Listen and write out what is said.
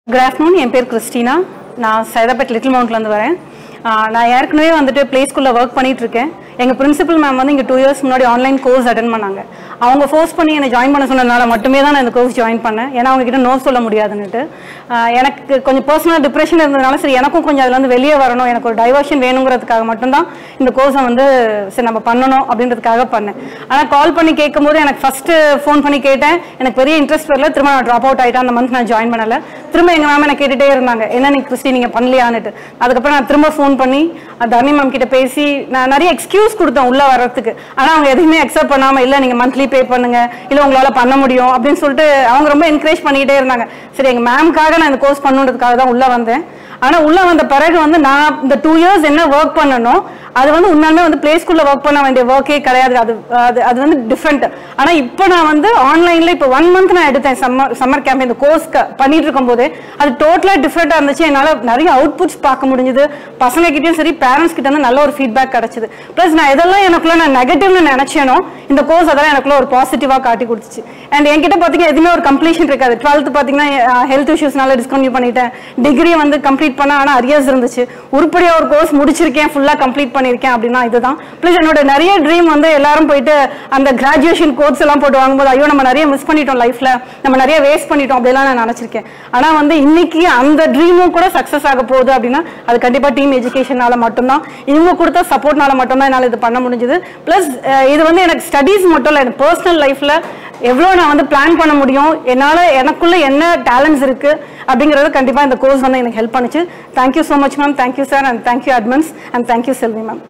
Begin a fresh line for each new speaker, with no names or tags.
good afternoon என் பேர் Christina நான் Saidapet little மவுண்ட்லேருந்து வரேன் ஆஹ் நான் ஏற்கனவே வந்துட்டு ப்ளே ஸ்கூலில் ஒர்க் பண்ணிட்டு இருக்கேன் எங்கள் பிரின்சிபல் மேம் வந்து இங்கே டூ இயர்ஸ் முன்னாடி ஆன்லைன் கோர்ஸ் அட்டன் பண்ணாங்க அவங்க ஃபோர்ஸ் பண்ணி என்னை ஜாயின் பண்ண சொன்னதுனால மட்டுமே தான் நான் இந்த கோர்ஸ் ஜாயின் பண்ணேன் ஏன்னா அவங்க கிட்ட நோ சொல்ல முடியாதுன்னுட்டு ஆஹ் எனக்கு கொஞ்சம் பர்சனல் டிப்ரெஷன் இருந்ததுனால சரி எனக்கும் கொஞ்சம் அதுல இருந்து வெளியே வரணும் எனக்கு ஒரு டைவர்ஷன் வேணுங்கிறதுக்காக மட்டும்தான் இந்த கோர்ஸை வந்து சரி நம்ம பண்ணணும் அப்படின்றதுக்காக பண்ணேன் ஆனால் கால் பண்ணி கேட்கும்போது எனக்கு ஃபர்ஸ்ட் ஃபோன் பண்ணி கேட்டேன் எனக்கு பெரிய இன்ட்ரெஸ்ட் வரல திரும்ப நான் ட்ராப் அவுட் ஆயிட்டேன் அந்த மந்த் நான் ஜாயின் பண்ணல திரும்ப எங்க மேம் எனக்கு கேட்டுட்டே இருந்தாங்க என்ன நீ கிறிஸ்டி நீங்க பண்ணலையான்னுட்டு அதுக்கப்புறம் நான் திரும்ப ஃபோன் பண்ணி அந்த தர்ணி மேம் கிட்ட பேசி நான் நிறைய எக்ஸ்கியூஸ் கொடுத்தேன் உள்ள வர்றதுக்கு ஆனா அவங்க எதுவுமே அக்செப்ட் பண்ணாம இல்ல நீங்க மந்த்லி பே பண்ணுங்க இல்ல உங்களால பண்ண முடியும் அப்படின்னு சொல்லிட்டு அவங்க ரொம்ப என்கரேஜ் பண்ணிட்டே இருந்தாங்க சரி எங்க மேம்காக நான் இந்த கோர்ஸ் பண்ணுன்றதுக்காக தான் உள்ள வந்தேன் ஆனா உள்ள வந்த பிறகு வந்து நான் இந்த டூ இயர்ஸ் என்ன ஒர்க் பண்ணணும் அது வந்து உண்மையாலுமே வந்து பிளே ஸ்கூல்ல ஒர்க் பண்ண வேண்டிய ஒர்க்கே கிடையாது அது அது அது வந்து டிஃப்ரெண்ட் ஆனா இப்போ நான் வந்து ஆன்லைன்ல இப்போ ஒன் மந்த் நான் எடுத்தேன் சம்மர் சம்மர் கேம்ப் இந்த கோர்ஸ் பண்ணிட்டு இருக்கும் போது அது டோட்டலா டிஃப்ரெண்டா இருந்துச்சு என்னால நிறைய அவுட்புட்ஸ் பார்க்க முடிஞ்சது பசங்க கிட்டயும் சரி பேரண்ட்ஸ் கிட்ட இருந்து நல்ல ஒரு ஃபீட்பேக் கிடைச்சது ப்ளஸ் நான் எதெல்லாம் எனக்குள்ள நான் நெகட்டிவ்னு நினைச்சேனோ இந்த கோர்ஸ் அதெல்லாம் எனக்குள்ள ஒரு பாசிட்டிவா காட்டி கொடுத்துச்சு அண்ட் என்கிட்ட பாத்தீங்கன்னா எதுவுமே ஒரு கம்ப்ளீஷன் இருக்காது டுவெல்த் பாத்தீங்கன்னா ஹெல்த் இஷ்யூஸ்னால டிஸ்கன்யூ பண்ணிட்டேன் டிகிரி வந்து கம்ப்ளீட் பண்ண ஆனா அரியர்ஸ் இருந்துச்சு உருப்படியா ஒரு கோர்ஸ் முடிச்சிருக்கேன் ஃபுல்லா கம்ப்ளீட் பண்ணிருக்கேன் அப்படின்னா இதுதான் ப்ளஸ் என்னோட நிறைய ட்ரீம் வந்து எல்லாரும் போயிட்டு அந்த கிராஜுவேஷன் கோர்ஸ் எல்லாம் போட்டு வாங்கும்போது ஐயோ நம்ம நிறைய மிஸ் பண்ணிட்டோம் லைஃப்ல நம்ம நிறைய வேஸ்ட் பண்ணிட்டோம் அப்படிலாம் நான் நினைச்சிருக்கேன் ஆனா வந்து இன்னைக்கு அந்த ட்ரீமும் கூட சக்சஸ் ஆக போகுது அப்படின்னா அது கண்டிப்பா டீம் எஜுகேஷனால மட்டும்தான் இவங்க கொடுத்த சப்போர்ட்னால மட்டும்தான் என்னால இது பண்ண முடிஞ்சது ப்ளஸ் இது வந்து எனக்கு ஸ்டடீஸ் மட்டும் இல்லை எனக்கு பர்சனல் லைஃப்ல எவ்வளோ நான் வந்து பிளான் பண்ண முடியும் என்னால் எனக்குள்ள என்ன டேலண்ட்ஸ் இருக்கு அப்படிங்கிறது கண்டிப்பாக இந்த கோர்ஸ் வந்து எனக்கு ஹெல்ப் பண்ணுச்சு thank you so much ma'am thank you sir and thank you அட்மன்ஸ் அண்ட் தேங்க்யூ செல்வி மேம்